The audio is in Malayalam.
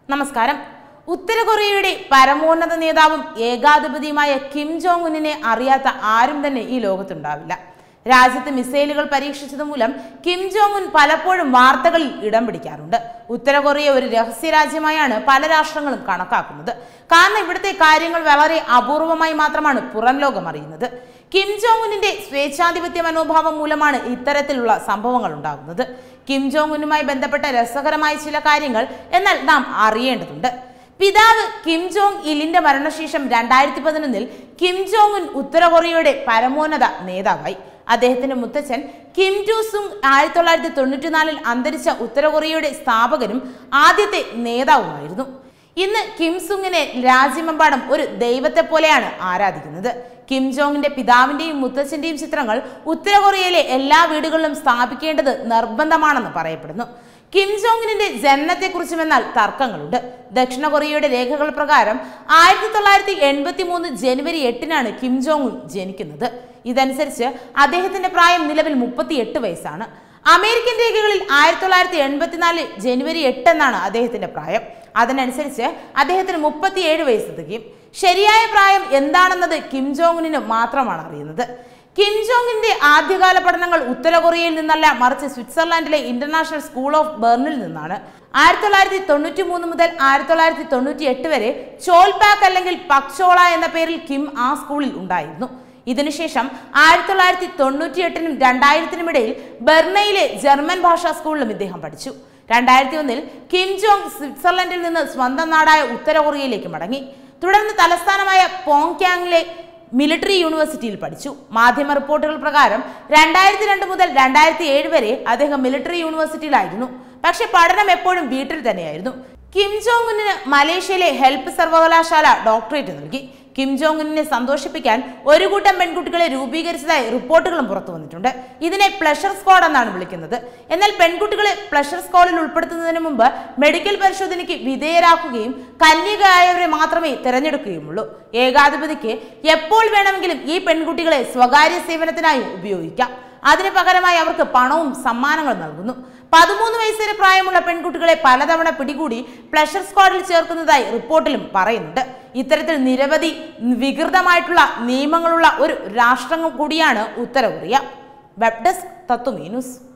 നമസ്കാരം ഉത്തര കൊറിയയുടെ പരമോന്നത നേതാവും ഏകാധിപതിയുമായ കിം ജോങ് ഉന്നിനെ അറിയാത്ത ആരും തന്നെ ഈ ലോകത്തുണ്ടാവില്ല രാജ്യത്ത് മിസൈലുകൾ പരീക്ഷിച്ചത് മൂലം കിം ജോങ് ഉൻ പലപ്പോഴും വാർത്തകളിൽ ഇടം പിടിക്കാറുണ്ട് ഉത്തര കൊറിയ ഒരു രഹസ്യ രാജ്യമായാണ് പല രാഷ്ട്രങ്ങളും കണക്കാക്കുന്നത് കാരണം ഇവിടുത്തെ കാര്യങ്ങൾ വളരെ അപൂർവമായി മാത്രമാണ് പുറം ലോകം അറിയുന്നത് കിം ജോങ് ഉന്നിന്റെ സ്വേച്ഛാധിപത്യ മനോഭാവം മൂലമാണ് ഇത്തരത്തിലുള്ള സംഭവങ്ങൾ ഉണ്ടാകുന്നത് കിം ജോങ് ഉന്നുമായി ബന്ധപ്പെട്ട രസകരമായ ചില കാര്യങ്ങൾ എന്നാൽ നാം അറിയേണ്ടതുണ്ട് പിതാവ് കിം ജോങ് ഇലിന്റെ മരണശേഷം രണ്ടായിരത്തി പതിനൊന്നിൽ കിം ജോങ് ഉൻ ഉത്തര കൊറിയയുടെ പരമോന്നത നേതാവായി അദ്ദേഹത്തിന്റെ മുത്തച്ഛൻ കിം ടു സുങ് ആയിരത്തി തൊള്ളായിരത്തി തൊണ്ണൂറ്റിനാലിൽ അന്തരിച്ച ഉത്തര കൊറിയയുടെ സ്ഥാപകനും ആദ്യത്തെ നേതാവുമായിരുന്നു ഇന്ന് കിം സുങ്ങിനെ രാജ്യമെമ്പാടും ഒരു ദൈവത്തെ പോലെയാണ് ആരാധിക്കുന്നത് കിം ജോങ്ങിന്റെ പിതാവിന്റെയും മുത്തച്ഛന്റെയും ചിത്രങ്ങൾ ഉത്തര കൊറിയയിലെ എല്ലാ വീടുകളിലും സ്ഥാപിക്കേണ്ടത് നിർബന്ധമാണെന്ന് പറയപ്പെടുന്നു കിം ജോങ്ങിന്റെ ജനനത്തെക്കുറിച്ചും എന്നാൽ തർക്കങ്ങളുണ്ട് ദക്ഷിണ കൊറിയയുടെ രേഖകൾ പ്രകാരം ആയിരത്തി തൊള്ളായിരത്തി എൺപത്തി മൂന്ന് ജനുവരി എട്ടിനാണ് കിം ജോങ് ഉൻ ജനിക്കുന്നത് ഇതനുസരിച്ച് അദ്ദേഹത്തിന്റെ പ്രായം നിലവിൽ മുപ്പത്തി എട്ട് വയസ്സാണ് അമേരിക്കൻ രേഖകളിൽ ആയിരത്തി തൊള്ളായിരത്തി എൺപത്തിനാല് ജനുവരി എട്ട് എന്നാണ് അദ്ദേഹത്തിന്റെ പ്രായം അതിനനുസരിച്ച് അദ്ദേഹത്തിന് മുപ്പത്തിയേഴ് വയസ്സ് തികയും ശരിയായ പ്രായം എന്താണെന്നത് കിം ജോങ്ങിന് മാത്രമാണ് അറിയുന്നത് കിം ജോങ്ങിന്റെ ആദ്യകാല പഠനങ്ങൾ ഉത്തര കൊറിയയിൽ നിന്നല്ല മറിച്ച് സ്വിറ്റ്സർലാൻഡിലെ ഇന്റർനാഷണൽ സ്കൂൾ ഓഫ് ബെർണിൽ നിന്നാണ് ആയിരത്തി തൊള്ളായിരത്തി തൊണ്ണൂറ്റി മൂന്ന് മുതൽ ആയിരത്തി തൊള്ളായിരത്തി തൊണ്ണൂറ്റി എട്ട് വരെ ചോൽപാക്ക് അല്ലെങ്കിൽ പക്ചോള എന്ന പേരിൽ കിം ആ സ്കൂളിൽ ഉണ്ടായിരുന്നു ഇതിനുശേഷം ആയിരത്തി തൊള്ളായിരത്തി തൊണ്ണൂറ്റി എട്ടിനും രണ്ടായിരത്തിനും ഇടയിൽ ബെർണയിലെ ജർമ്മൻ ഭാഷാ സ്കൂളിലും ഇദ്ദേഹം പഠിച്ചു രണ്ടായിരത്തി ഒന്നിൽ കിം ജോങ് സ്വിറ്റ്സർലൻഡിൽ നിന്ന് സ്വന്തം നാടായ ഉത്തര കൊറിയയിലേക്ക് മടങ്ങി തുടർന്ന് തലസ്ഥാനമായ പോങ്ക്യാങ്ങിലെ മിലിറ്ററി യൂണിവേഴ്സിറ്റിയിൽ പഠിച്ചു മാധ്യമ റിപ്പോർട്ടുകൾ പ്രകാരം രണ്ടായിരത്തി രണ്ട് മുതൽ രണ്ടായിരത്തി ഏഴ് വരെ അദ്ദേഹം മിലിറ്ററി യൂണിവേഴ്സിറ്റിയിലായിരുന്നു പക്ഷെ പഠനം എപ്പോഴും വീട്ടിൽ തന്നെയായിരുന്നു കിം ജോങ് ഉന്നിന് മലേഷ്യയിലെ ഹെൽപ്പ് സർവകലാശാല ഡോക്ടറേറ്റ് നൽകി കിം ജോങ് ഉന്നിനെ സന്തോഷിപ്പിക്കാൻ ഒരു കൂട്ടം പെൺകുട്ടികളെ രൂപീകരിച്ചതായി റിപ്പോർട്ടുകളും പുറത്തു വന്നിട്ടുണ്ട് ഇതിനെ പ്ലഷർ സ്ക്വാഡ് എന്നാണ് വിളിക്കുന്നത് എന്നാൽ പെൺകുട്ടികളെ പ്ലഷർ സ്ക്വാഡിൽ ഉൾപ്പെടുത്തുന്നതിന് മുമ്പ് മെഡിക്കൽ പരിശോധനയ്ക്ക് വിധേയരാക്കുകയും കന്യകയായവരെ മാത്രമേ തിരഞ്ഞെടുക്കുകയുമുള്ളൂ ഏകാധിപതിക്ക് എപ്പോൾ വേണമെങ്കിലും ഈ പെൺകുട്ടികളെ സ്വകാര്യ സേവനത്തിനായി ഉപയോഗിക്കാം അതിന് പകരമായി അവർക്ക് പണവും സമ്മാനങ്ങളും നൽകുന്നു പതിമൂന്ന് വയസ്സ് വരെ പ്രായമുള്ള പെൺകുട്ടികളെ പലതവണ പിടികൂടി പ്ലഷർ സ്ക്വാഡിൽ ചേർക്കുന്നതായി റിപ്പോർട്ടിലും പറയുന്നുണ്ട് ഇത്തരത്തിൽ നിരവധി വികൃതമായിട്ടുള്ള നിയമങ്ങളുള്ള ഒരു രാഷ്ട്രം കൂടിയാണ് ഉത്തര കൊറിയ വെബ് ഡെസ്ക് തത്വമീ ന്യൂസ്